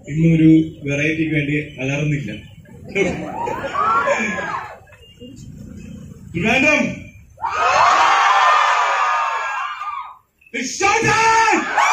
ഇന്നൊരു വെറൈറ്റിക്ക് വേണ്ടി അലർന്നില്ല Trivandrum It's showtime!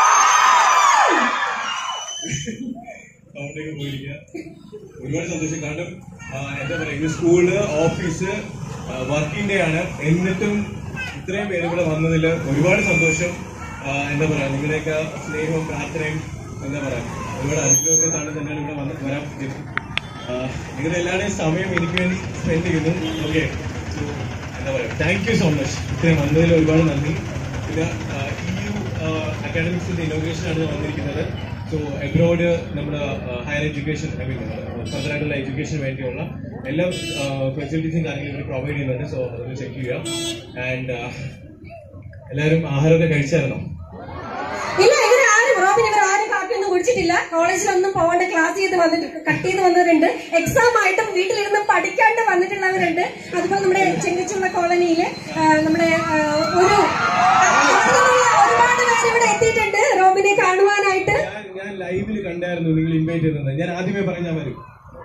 സൗണ്ടൊക്കെ പോയിരിക്കുക ഒരുപാട് സന്തോഷം കാരണം ആ, എന്താ പറയാ ഇത് സ്കൂള് ഓഫീസ് വർക്കിംഗ് ഡേ ആണ് എന്നിട്ടും ഇത്രയും പേര് ഇവിടെ വന്നതിൽ ഒരുപാട് സന്തോഷം ആ, എന്താ പറയാ നിങ്ങളുടെയൊക്കെ സ്നേഹവും പ്രാർത്ഥനയും എന്താ പറയാ ഒരുപാട് അനുഗ്രഹമൊക്കെ കാണാൻ തന്നെയാണ് ഇവിടെ വന്ന് വരാൻ പറ്റിയത് ആ, നിങ്ങളുടെ എല്ലാവരുടെയും സമയം എനിക്ക് വേണ്ടി സ്പെൻഡ് ചെയ്യുന്നു ഓക്കെ എന്താ പറയാ താങ്ക് യു സോ മച്ച് ഇത്രയും വന്നതിൽ ഒരുപാട് നന്ദി പിന്നെ ആ, ഈ അക്കാഡമിക്സിന്റെ ഇനോഗ്രേഷൻ ആണ് ഞാൻ വന്നിരിക്കുന്നത് സോ എബ്രോഡ് നമ്മുടെ ഹയർ എഡ്യൂക്കേഷൻ ഐ മീൻ ഫർദറായിട്ടുള്ള എഡ്യൂക്കേഷന് വേണ്ടിയുള്ള എല്ലാ ഫെസിലിറ്റീസും കാര്യങ്ങളും ഇവിടെ പ്രൊവൈഡ് ചെയ്യുന്നുണ്ട് സോ അതൊന്ന് ചെക്ക് ചെയ്യാം ആൻഡ് എല്ലാവരും ആഹാരമൊക്കെ കഴിച്ചായിരുന്നോ ഇല്ല ഇവരാരും റോബിൻ ഇവരാരും കാപ്പിയൊന്നും കുടിച്ചിട്ടില്ല കോളേജിലൊന്നും പോകേണ്ട ക്ലാസ് ചെയ്ത് വന്നിട്ട് കട്ട് ചെയ്ത് വന്നവരുണ്ട് എക്സാം ആയിട്ടും വീട്ടിലിരുന്ന് പഠിക്കാണ്ട് വന്നിട്ടുള്ളവരുണ്ട് അതുപോലെ നമ്മുടെ ചെങ്കച്ചുള്ള കോളനിയില് ആ, നമ്മുടെ ആ, ഒരു ഒരുപാട് പേര് ഇവിടെ എത്തിയിട്ടുണ്ട് റോബിനെ കാണുവാനായിട്ട് ഞാൻ ഞാൻ ലൈവിൽ കണ്ടായിരുന്നു നിങ്ങൾ ഇൻവൈറ്റ് ചെയ്തത് ഞാൻ ആദ്യമേ പറഞ്ഞാൽ വരും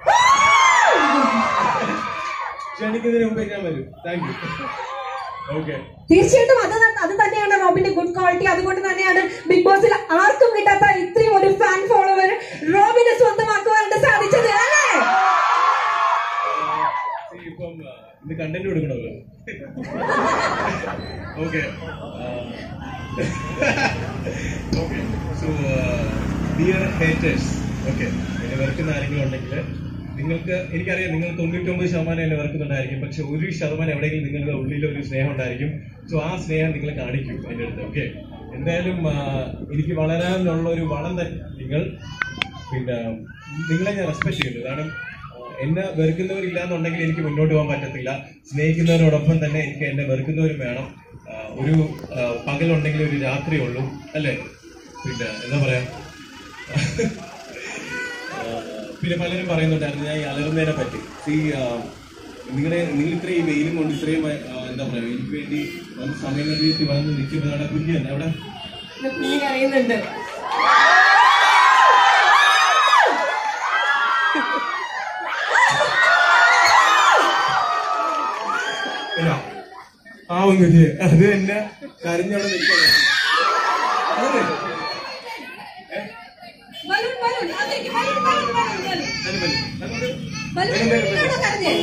ക്ഷണിക്കുന്നതിന് മുമ്പേ ഞാൻ വരും താങ്ക് യു ഓക്കെ തീർച്ചയായിട്ടും അത് ത- അത് തന്നെയാണ് റോബിന്റെ ഗുഡ് ക്വാളിറ്റി അതുകൊണ്ട് തന്നെയാണ് ബിഗ് ബോസിൽ ആർക്കും കിട്ടാത്ത ഇത്രയും ഒരു ഫാൻ ഫോളോവർ റോബിനെ സ്വന്തമാക്കുവാനായിട്ട് സാധിച്ചത് അല്ലേ ഇപ്പം ആ, ഇത് കണ്ടന്റ് കൊടുക്കണമല്ലോ okay okay so dear haters okay എന്നെ വെറുക്കുന്ന ആരെങ്കിലും ഉണ്ടെങ്കിൽ നിങ്ങൾക്ക് എനിക്കറിയാം നിങ്ങൾ തൊണ്ണൂറ്റൊമ്പത് ശതമാനം എന്നെ വെറുക്കുന്നുണ്ടായിരിക്കും പക്ഷെ ഒരു ശതമാനം എവിടെയെങ്കിലും നിങ്ങളുടെ ഉള്ളിൽ ഒരു സ്നേഹം ഉണ്ടായിരിക്കും സോ ആ സ്നേഹം നിങ്ങൾ കാണിക്കും എൻ്റെ അടുത്ത് ഓക്കെ എന്തായാലും ആ, എനിക്ക് വളരാനുള്ള ഒരു വളം തന്നെ നിങ്ങൾ പിന്നെ നിങ്ങളെ ഞാൻ റെസ്പെക്ട് ചെയ്യുന്നു കാരണം ആ, എന്നെ വെറുക്കുന്നവരില്ലാന്നുണ്ടെങ്കിൽ എനിക്ക് മുന്നോട്ട് പോകാൻ പറ്റത്തില്ല സ്നേഹിക്കുന്നവരോടൊപ്പം തന്നെ എനിക്ക് എന്നെ വെറുക്കുന്നവരും വേണം ആ, ഒരു ആ, പകലുണ്ടെങ്കിൽ ഒരു രാത്രിയുള്ളൂ അല്ലേ പിന്നെ എന്താ പറയാ ആ, പിന്നെ പലരും പറയുന്നുണ്ടായിരുന്നു ഞാൻ ഈ അലറുന്നതിനെ പറ്റി ഈ നിങ്ങളുടെ നിങ്ങൾ ഇത്രയും വെയിലും കൊണ്ട് ഇത്രയും ആ, എന്താ പറയാ എനിക്ക് വേണ്ടി വന്ന് സമയം കണ്ടെത്തി വന്ന് നിൽക്കുന്നതാണ് കുഞ്ഞൻ അവിടെ കുഞ്ഞു അറിയുന്നുണ്ട് ഇതാ. പാവം കുഞ്ഞ് അത് തന്നെ കരഞ്ഞവിടെ നിൽക്കണം അതല്ലേ? ബലൂൺ ബലൂൺ അതിലേക്ക് ബലൂൺ ബലൂൺ ബലൂൺ ബലൂൺ അത് മതി. അതുകൊണ്ട് ബലൂൺ ബലൂണിലാണോ കരഞ്ഞേ?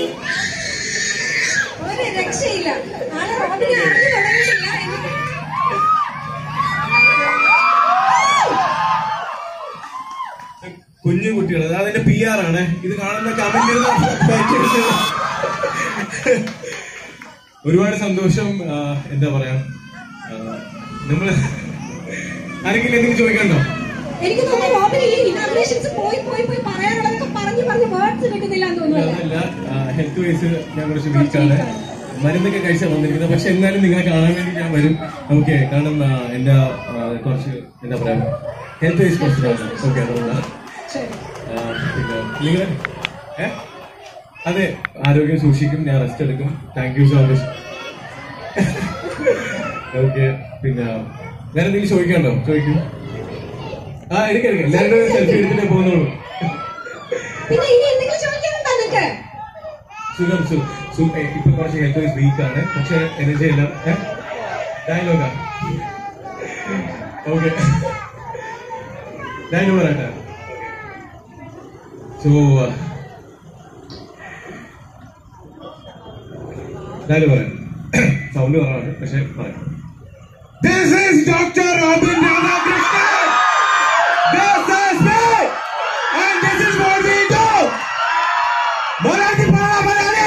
ഒരു രക്ഷയില്ല ആള് റോബിനെ അറിഞ്ഞു തുടങ്ങിയിട്ടില്ല എന്നിട്ട് കുഞ്ഞു കുട്ടികൾ അത് അതിന്റെ പി ആർ ആണ് ഇത് കാണുന്ന കമന്റ് ഒരുപാട് സന്തോഷം ആ, എന്താ പറയാ ആ, നമ്മള് ആരെങ്കിലും എന്തെങ്കിലും ചോദിക്കണ്ടോ എനിക്ക് തോന്നുന്നു റോബിന് ഈ ഇനാഗ്രേഷൻസ് പോയി പോയി പോയി പറയാനുള്ളതൊക്കെ പറഞ്ഞു പറഞ്ഞ് വേർഡ്സ് കിട്ടുന്നില്ല എന്ന് തോന്നുന്നു അതല്ല ഹെൽത്ത് വൈസ് ഞാൻ കുറച്ച് വീക്കാണ് മരുന്നൊക്കെ കഴിച്ചാൽ വന്നിരിക്കുന്നത് പക്ഷെ എന്നാലും നിങ്ങളെ കാണാൻ വേണ്ടി ഞാൻ വരും ഓക്കെ കാരണം ആ, എന്റെ ആ, കുറച്ച് എന്താ പറയാ ഹെൽത്ത് വൈസ് കുറച്ച് ഓക്കെ അതുകൊണ്ടാണ് ശരി ആ, പിന്നെ നിങ്ങൾ ഏ അതെ ആരോഗ്യം സൂക്ഷിക്കും ഞാൻ റെസ്റ്റ് എടുക്കും thank you so much okay പിന്നെ വേറെ എന്തെങ്കിലും ചോദിക്കണ്ടോ ചോദിക്കൂ ആ എടുക്കാം എടുക്കാം എല്ലാവരും സെൽഫി എടുത്തിട്ടേ പോകുന്നുള്ളൂ പിന്നെ ഇനി എന്തെങ്കിലും ചോദിക്കാനുണ്ടോ നിനക്ക് സുഖം സു സു ഏ, ഇപ്പൊ കുറച്ച് ഹെൽത്ത് വൈസ് വീക്ക് ആണ് പക്ഷെ എനർജി എല്ലാം ഡയലോഗാ ഓക്കെ ഡയലോഗ് പറയട്ടെ സോ ഡയലോഗ് പറയാം സൗണ്ട് കുറവാണ് പക്ഷെ പറയാം This is Dr. Robin Ramakrishnan. This is me. And this is what we do. Malayali പാടാ മലയാളി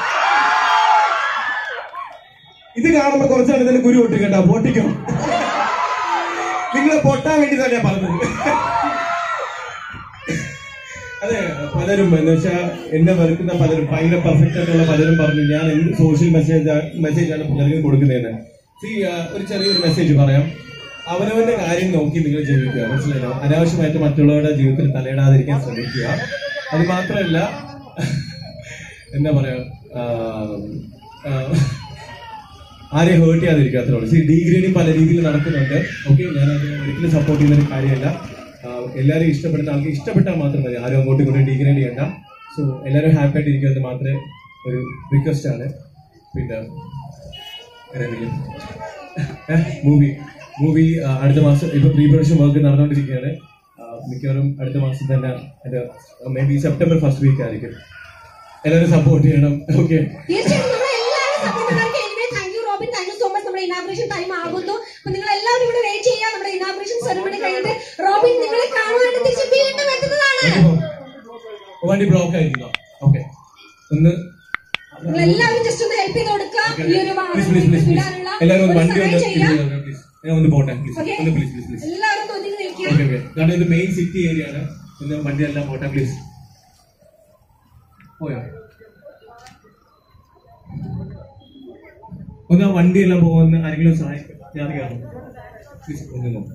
ഇത് കാണുമ്പോ കുറച്ചാണ് ഇതിന് കുരു പൊട്ടി കേട്ടോ പൊട്ടിക്കും നിങ്ങളെ പൊട്ടാൻ വേണ്ടി തന്നെ പറഞ്ഞത് അതെ പലരും എന്ന് വെച്ചാൽ എന്നെ വെറുക്കുന്ന പലരും ഭയങ്കര പെർഫെക്റ്റ് ആയിട്ടുള്ള പലരും പറഞ്ഞു ഞാൻ എന്ത് സോഷ്യൽ മെസ്സേജ് മെസ്സേജാണ് പലർക്കും കൊടുക്കുന്നതെന്ന് സി ഒരു ചെറിയൊരു മെസ്സേജ് പറയാം അവനവന്റെ കാര്യം നോക്കി നിങ്ങൾ ജീവിക്കുക മനസ്സിലായോ അനാവശ്യമായിട്ട് മറ്റുള്ളവരുടെ ജീവിതത്തിൽ തലയിടാതിരിക്കാൻ ശ്രമിക്കുക അത് മാത്രമല്ല എന്താ പറയാ ആ, ആ, ആരെയും ഹേർട്ട് ചെയ്യാതിരിക്കുക അത്രേ ഉള്ളൂ സി ഡിഗ്രേഡിങ് പല രീതിയിൽ നടക്കുന്നുണ്ട് ഓക്കെ ഞാൻ അത് ഒരിക്കലും സപ്പോർട്ട് ചെയ്യുന്ന ഒരു കാര്യമല്ല എല്ലാവരും ഇഷ്ടപ്പെടുന്ന ആൾക്ക് ഇഷ്ടപ്പെട്ടാൽ മാത്രം മതി ആരും അങ്ങോട്ടും ഇങ്ങോട്ടും ഡീഗ്രേഡ് ചെയ്യണ്ട സോ എല്ലാവരും ഹാപ്പി ആയിട്ട് ഇരിക്കുന്നത് മാത്രമേ ഒരു റിക്വസ്റ്റ് ആണ് പിന്നെ മൂവി മൂവി അടുത്ത മാസം ഇപ്പൊ പ്രീ പ്രൊഡക്ഷൻ വർക്ക് നടന്നുകൊണ്ടിരിക്കുകയാണ് ആ, മിക്കവാറും അടുത്ത മാസം തന്നെ അതിന്റെ maybe September first week ആയിരിക്കും എല്ലാവരും സപ്പോർട്ട് ചെയ്യണം ഓക്കെ തീർച്ചയായും നമ്മൾ എല്ലാവരും സപ്പോർട്ടുകാർക്ക് anyway thank you Robin thank you so much നമ്മുടെ ഇനാഗ്രേഷൻ ടൈം ആകുന്നു അപ്പൊ നിങ്ങൾ എല്ലാവരും ഇവിടെ വെയിറ്റ് ചെയ്യാം നമ്മുടെ ഇനാഗ്രേഷൻ സെറമണി കഴിഞ്ഞിട്ട് റോബിൻ നിങ്ങളെ കാണുവാനായിട്ട് തിരിച്ച് വീണ്ടും എത്തുന്നതാണ് വണ്ടി ബ്ലോക്ക് ആയിരിക്കും ഓക്കെ ഒന്ന് നിങ്ങൾ എല്ലാവരും ജസ്റ്റ് ഒന്ന് ഹെൽപ്പ് ചെയ്ത് കൊടുക്കുക ഈ ഒരു പ്ലീസ് പ്ലീസ് പ്ലീസ് പ്ലീസ് വിടാനുള്ള എല്ലാവരും ഒന്ന് ഒരു വണ്ടി സഹായം ഒന്ന് ചെയ്യാം പ്ലീസ് ഞാൻ ഒന്ന് പോട്ടെ പ്ലീസ് Okay. ഒന്ന് പ്ലീസ് പ്ലീസ് പ്ലീസ് എല്ലാവരും ഒന്ന് ഒതുങ്ങി നിൽക്കുക ഓക്കെ ഓക്കെ കാരണം ഇത് മെയിൻ സിറ്റി ഏരിയ ആണ് ഒന്ന് വണ്ടി എല്ലാം പോട്ടെ പ്ലീസ് പോയോ ഒന്ന് ആ വണ്ടി എല്ലാം പോകുന്ന ആരെങ്കിലും സഹായിക്കും ഞാൻ കയറും പ്ലീസ് ഒന്ന് നോ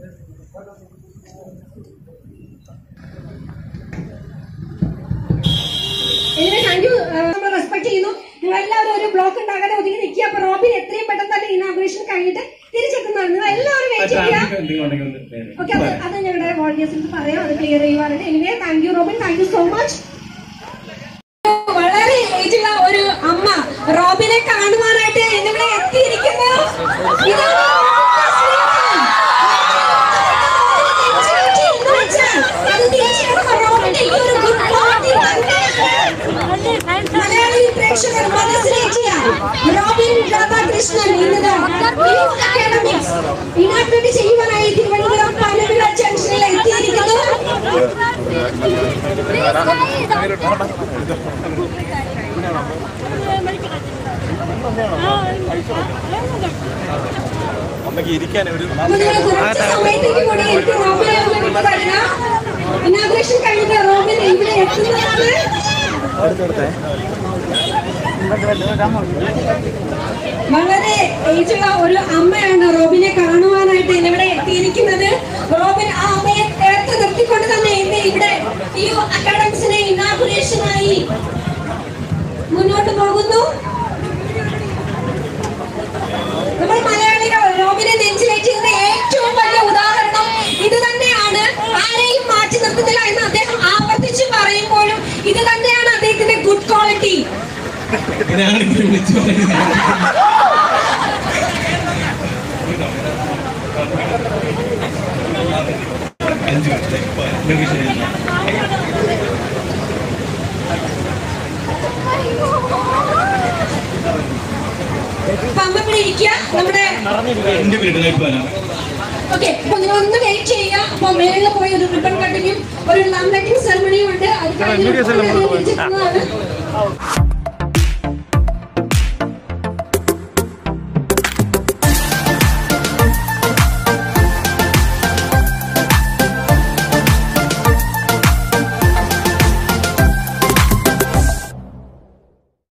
എനിവേ താങ്ക് യു നമ്മൾ റെസ്പെക്ട് ചെയ്യുന്നു നിങ്ങൾ എല്ലാവരും ഒരു ബ്ലോക്ക് ഉണ്ടാകാതെ ഒതുങ്ങി നിൽക്കുക അപ്പൊ റോബിൻ എത്രയും പെട്ടെന്ന് തന്നെ ഇനാഗ്രേഷൻ കഴിഞ്ഞിട്ട് തിരിച്ചെത്തുന്നതാണ് നിങ്ങൾ എല്ലാവരും വെയിറ്റ് ചെയ്യുക ട്രാഫിക് എന്തെങ്കിലും ഉണ്ടെങ്കിൽ ഒന്ന് നേരെ. ഓക്കെ അത് അത് ഞങ്ങളുടെ വോളണ്ടിയേഴ്സിന് പറയാം അത് ക്ലിയർ ചെയ്യുവാനായിട്ട് anyway thank you Robin thank you so much വളരെ ഏജുള്ള ഒരു അമ്മ റോബിനെ കാണുവാനായിട്ട് എന്നിവിടെ എത്തിയിരിക്കുന്നു ഇതാണ് അത് തീർച്ചയായിട്ടും റോബിന്റെ ഈ ഒരു ഗുഡ് ക്വാളിറ്റി മലയാളി പ്രേക്ഷകർ മനസ്സിലേക്കിയ റോബിൻ രാധാകൃഷ്ണൻ ഇന്നത് ന്യൂ അക്കാഡമിക്സ് ഇനാഗ്രേറ്റ് ചെയ്യുവാനായി തിരുവനന്തപുരം പനവിള ജംഗ്ഷനിൽ എത്തിയിരിക്കുന്നു അമ്മയ്ക്ക് ഇരിക്കാൻ ഒരു അപ്പൊ നിങ്ങൾ കുറച്ച് സമയത്തേക്ക് കൂടി എനിക്ക് റോബിനെ ഒന്ന് വിട്ടു തരിക ഇനാഗ്രേഷൻ കഴിഞ്ഞിട്ട് റോബിൻ ഇവിടെ എത്തുന്നതാണ് വളരെ ഏജുള്ള ഒരു അമ്മയാണ് റോബിനെ കാണുവാനായിട്ട് ഇവിടെ എത്തിയിരിക്കുന്നത് റോബിൻ ആ അമ്മയെ ചേർത്ത് നിർത്തിക്കൊണ്ട് തന്നെ ഇന്ന് ഇവിടെ ഈ അക്കാഡമിക്സിനെ ഇനാഗുറേഷനായി മുന്നോട്ട് പോകുന്നു നമ്മൾ മലയാളികൾ റോബിനെ നെഞ്ചിലേറ്റുന്ന ഏറ്റവും വലിയ ഉദാഹരണം ഇത് തന്നെയാണ് ആരെയും മാറ്റി നിർത്തുന്നില്ല എന്ന് അദ്ദേഹം ആവർത്തിച്ച് പറയുമ്പോഴും ഇത് തന്നെയാണ് അദ്ദേഹത്തിന്റെ ഗുഡ് ക്വാളിറ്റി ഞാനിങ്ങനെ വിളിച്ചു പറയുന്നത് അഞ്ച് മിനിറ്റ് ഇപ്പൊ നിങ്ങൾക്ക് ശരിയല്ല അപ്പൊ അമ്മ ഇവിടെ ഇരിക്കുക നമ്മുടെ എന്റെ വീട്ടിലേക്ക് വരാം ഓക്കെ അപ്പൊ നിങ്ങൾ ഒന്ന് വെയിറ്റ് ചെയ്യുക അപ്പൊ മേളിൽ പോയി ഒരു റിബൺ കട്ടിങ്ങും ഒരു ലം ലൈറ്റിംഗ് സെറമണിയും ഉണ്ട് അത് കഴിഞ്ഞ് തിരിച്ചെത്തുന്നതാണ്